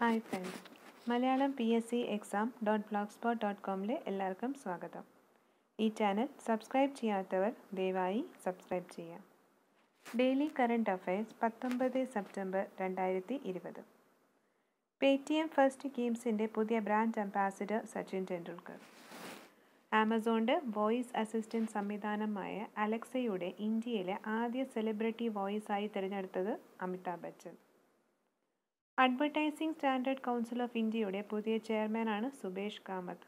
hi friends Malayalam P S C exam dot blogspot dot കോമിലെ എല്ലാവർക്കും സ്വാഗതം ഈ ചാനൽ സബ്സ്ക്രൈബ് ചെയ്യാത്തവർ ദയവായി സബ്സ്ക്രൈബ് ചെയ്യാം ഡെയിലി കറണ്ട് അഫയേഴ്സ് പത്തൊമ്പത് സെപ്റ്റംബർ രണ്ടായിരത്തി ഇരുപത് പേ ടി എം ഫസ്റ്റ് ഗെയിംസിൻ്റെ പുതിയ ബ്രാൻഡ് അംബാസിഡർ സച്ചിൻ ടെണ്ടുൽക്കർ ആമസോണിൻ്റെ വോയിസ് അസിസ്റ്റൻറ്റ് സംവിധാനമായ അലക്സയുടെ ഇന്ത്യയിലെ ആദ്യ സെലിബ്രിറ്റി വോയിസായി തിരഞ്ഞെടുത്തത് Amitabh Bachchan advertising standard council of ഇന്ത്യയുടെ പുതിയ ചെയർമാനാണ് സുബേഷ് കാമത്ത്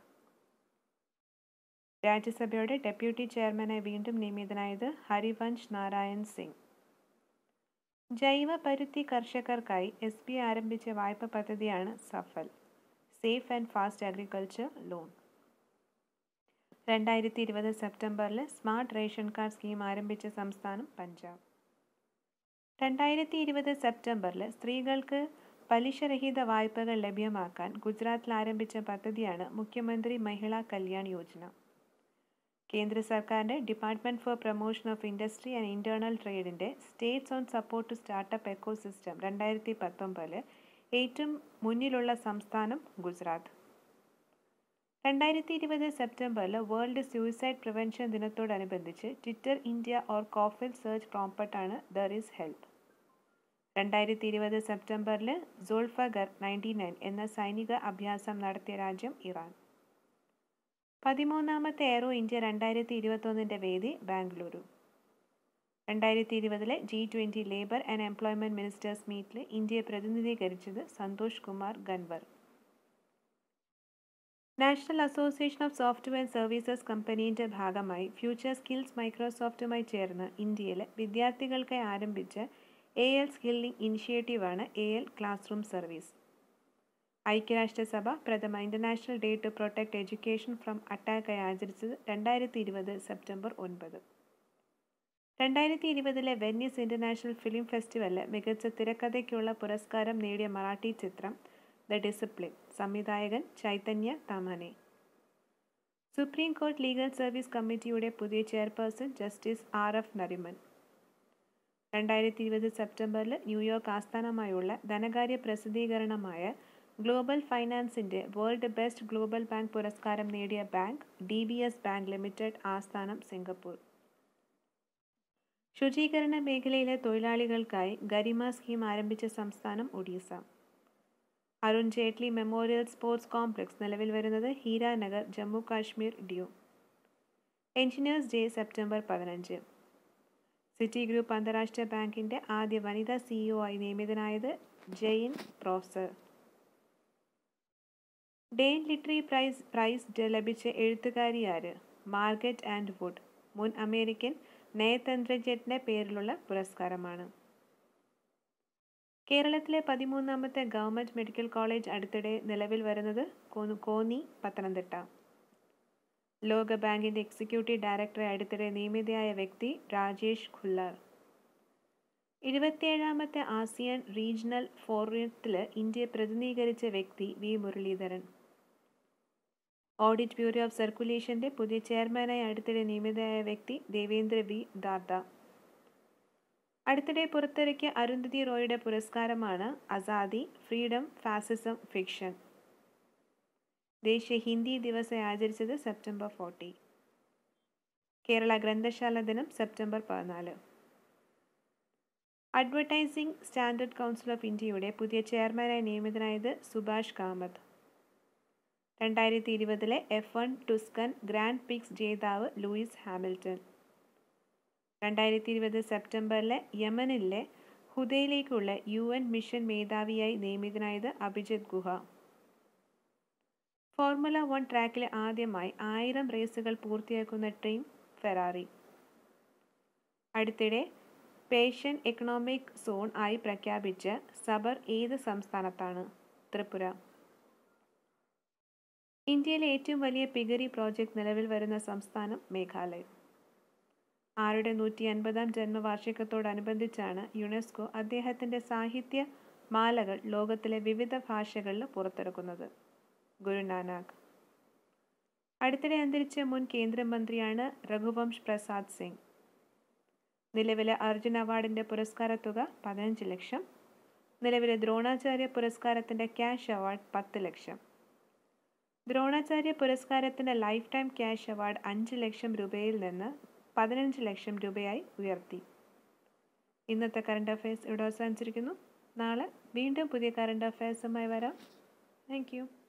രാജ്യസഭയുടെ ഡെപ്യൂട്ടി ചെയർമാനായി വീണ്ടും നിയമിതനായത് ഹരിവൻഷ് നാരായൺ സിംഗ് ജൈവ പരുത്തി കർഷകർക്കായി എസ് ബി ആരംഭിച്ച വായ്പ പദ്ധതിയാണ് Safal safe and fast agriculture loan രണ്ടായിരത്തി ഇരുപത് സെപ്റ്റംബറിൽ സ്മാർട്ട് റേഷൻ കാർഡ് സ്കീം ആരംഭിച്ച സംസ്ഥാനം പഞ്ചാബ് രണ്ടായിരത്തി ഇരുപത് സെപ്റ്റംബറിൽ സ്ത്രീകൾക്ക് പലിശരഹിത വായ്പകൾ ലഭ്യമാക്കാൻ ഗുജറാത്തിൽ ആരംഭിച്ച പദ്ധതിയാണ് മുഖ്യമന്ത്രി മഹിളാ കല്യാൺ യോജന കേന്ദ്ര സർക്കാരിൻ്റെ department for promotion of industry and internal ട്രേഡിൻ്റെ states on support to startup ecosystem രണ്ടായിരത്തി പത്തൊമ്പതിൽ ഏറ്റവും മുന്നിലുള്ള സംസ്ഥാനം ഗുജറാത്ത് രണ്ടായിരത്തി ഇരുപത് സെപ്റ്റംബറിൽ വേൾഡ് സൂയിസൈഡ് പ്രിവെൻഷൻ ദിനത്തോടനുബന്ധിച്ച് ട്വിറ്റർ ഇന്ത്യ ഓർ കോഫിൽ സെർച്ച് പ്രോംപ്റ്റാണ് ദർ ഈസ് ഹെൽപ്പ് രണ്ടായിരത്തി ഇരുപത് സെപ്റ്റംബറിൽ സോൾഫഗർ നയൻറ്റി നയൻ എന്ന സൈനിക അഭ്യാസം നടത്തിയ രാജ്യം ഇറാൻ പതിമൂന്നാമത്തെ എയറോ ഇന്ത്യ രണ്ടായിരത്തി ഇരുപത്തൊന്നിൻ്റെ വേദി ബാംഗ്ലൂരു രണ്ടായിരത്തി ഇരുപതിലെ G twenty labour and employment ministers മീറ്റിൽ ഇന്ത്യയെ പ്രതിനിധീകരിച്ചത് Santosh Kumar Gangwar national association of software services കമ്പനീൻ്റെ ഭാഗമായി ഫ്യൂച്ചർ സ്കിൽസ് മൈക്രോസോഫ്റ്റുമായി ചേർന്ന് ഇന്ത്യയിലെ വിദ്യാർത്ഥികൾക്കായി ആരംഭിച്ച എ എൽ സ്കില്ലിംഗ് ഇനിഷ്യേറ്റീവാണ് A I classroom service ഐക്യരാഷ്ട്രസഭ പ്രഥമ international day to protect education from അറ്റാക്കായി ആചരിച്ചത് രണ്ടായിരത്തി ഇരുപത് സെപ്റ്റംബർ ഒൻപത് രണ്ടായിരത്തി ഇരുപതിലെ വെന്നീസ് ഇൻ്റർനാഷണൽ ഫിലിം ഫെസ്റ്റിവലിൽ മികച്ച തിരക്കഥയ്ക്കുള്ള പുരസ്കാരം നേടിയ മറാഠി ചിത്രം ദ ഡിസിപ്ലിൻ സംവിധായകൻ ചൈതന്യ തമനെ സുപ്രീം കോടതി ലീഗൽ സർവീസ് കമ്മിറ്റിയുടെ പുതിയ chairperson justice R F Nariman രണ്ടായിരത്തി ഇരുപത് സെപ്റ്റംബറിൽ ന്യൂയോർക്ക് ആസ്ഥാനമായുള്ള ധനകാര്യ പ്രസിദ്ധീകരണമായ ഗ്ലോബൽ ഫൈനാൻസിൻ്റെ വേൾഡ് ബെസ്റ്റ് ഗ്ലോബൽ ബാങ്ക് പുരസ്കാരം നേടിയ bank D B S bank limited ആസ്ഥാനം സിംഗപ്പൂർ ശുചീകരണ മേഖലയിലെ തൊഴിലാളികൾക്കായി ഗരിമ സ്കീം ആരംഭിച്ച സംസ്ഥാനം Odisha Arun Jaitley memorial sports complex നിലവിൽ വരുന്നത് ഹീരാനഗർ ജമ്മു കാശ്മീർ ഡ്യൂ എഞ്ചിനീയേഴ്സ് ഡേ സെപ്റ്റംബർ പതിനഞ്ച് സിറ്റി ഗ്രൂപ്പ് അന്താരാഷ്ട്ര ബാങ്കിൻ്റെ ആദ്യ വനിതാ സിഇഒ ആയി നിയമിതനായത് ജെയിൻ പ്രോസർ ഡെയിൻ ലിറ്ററി പ്രൈസ് പ്രൈസ് ലഭിച്ച എഴുത്തുകാരിയാര് മാർഗറ്റ് ആൻഡ് വുഡ് മുൻ അമേരിക്കൻ നയതന്ത്രജ്ഞൻ്റെ പേരിലുള്ള പുരസ്കാരമാണ് കേരളത്തിലെ പതിമൂന്നാമത്തെ ഗവൺമെൻറ് മെഡിക്കൽ കോളേജ് അടുത്തിടെ നിലവിൽ വരുന്നത് കോന്നി പത്തനംതിട്ട ലോക ബാങ്കിൻ്റെ എക്സിക്യൂട്ടീവ് ഡയറക്ടറെ അടുത്തിടെ നിയമിതയായ വ്യക്തി രാജേഷ് ഖുല്ലാർ ഇരുപത്തിയേഴാമത്തെ ആസിയൻ റീജിയണൽ ഫോറത്തിൽ ഇന്ത്യയെ പ്രതിനിധീകരിച്ച വ്യക്തി V Muraleedharan audit bureau of സർക്കുലേഷൻ്റെ പുതിയ ചെയർമാനായി അടുത്തിടെ നിയമിതയായ വ്യക്തി ദേവേന്ദ്ര വി ദാർദ അടുത്തിടെ പുറത്തിറക്കിയ അരുന്ധതി റോയുടെ പുരസ്കാരമാണ് അസാദി ഫ്രീഡം ഫാസിസം ഫിക്ഷൻ ദേശീയ ഹിന്ദി ദിവസം ആചരിച്ചത് സെപ്റ്റംബർ ഫോർട്ടി കേരള ഗ്രന്ഥശാല ദിനം സെപ്റ്റംബർ പതിനാല് അഡ്വർടൈസിംഗ് സ്റ്റാൻഡേർഡ് കൗൺസിൽ ഓഫ് ഇന്ത്യയുടെ പുതിയ ചെയർമാനായി നിയമിതനായത് സുഭാഷ് കാമത്ത് രണ്ടായിരത്തി ഇരുപതിലെ F one Tuscan grand prix ജേതാവ് ലൂയിസ് ഹാമിൽട്ടൺ രണ്ടായിരത്തി ഇരുപത് സെപ്റ്റംബറിലെ യമനിലെ ഹുദയിലേക്കുള്ള യു എൻ മിഷൻ മേധാവിയായി നിയമിതനായത് അഭിജിത് ഗുഹ ഫോർമുല വൺ ട്രാക്കിൽ ആദ്യമായി ആയിരം റേസുകൾ പൂർത്തിയാക്കുന്ന ടീം ഫെറാറി അടുത്തിടെ പേഷ്യൻ എക്കണോമിക് സോൺ ആയി പ്രഖ്യാപിച്ച സബർ ഏത് സംസ്ഥാനത്താണ് ത്രിപുര ഇന്ത്യയിലെ ഏറ്റവും വലിയ പിഗരി പ്രോജക്റ്റ് നിലവിൽ വരുന്ന സംസ്ഥാനം മേഘാലയ ആരുടെ നൂറ്റി അൻപതാം ജന്മവാർഷികത്തോടനുബന്ധിച്ചാണ് യുനെസ്കോ അദ്ദേഹത്തിൻ്റെ സാഹിത്യ മാലകൾ ലോകത്തിലെ വിവിധ ഭാഷകളിൽ പുറത്തിറക്കുന്നത് ഗുരുനാനാക്ക് അടുത്തിടെ അന്തരിച്ച മുൻ കേന്ദ്രമന്ത്രിയാണ് രഘുവംശ് പ്രസാദ് സിംഗ് നിലവിലെ അർജുൻ അവാർഡിൻ്റെ പുരസ്കാര തുക പതിനഞ്ച് ലക്ഷം നിലവിലെ ദ്രോണാചാര്യ പുരസ്കാരത്തിൻ്റെ ക്യാഷ് അവാർഡ് പത്ത് ലക്ഷം ദ്രോണാചാര്യ പുരസ്കാരത്തിൻ്റെ ലൈഫ് ടൈം ക്യാഷ് അവാർഡ് അഞ്ച് ലക്ഷം രൂപയിൽ നിന്ന് പതിനഞ്ച് ലക്ഷം രൂപയായി ഉയർത്തി ഇന്നത്തെ കറണ്ട് അഫയേഴ്സ് ഇവിടെ അവസാനിച്ചിരിക്കുന്നു നാളെ വീണ്ടും പുതിയ കറണ്ട് അഫയേഴ്സുമായി വരാം താങ്ക്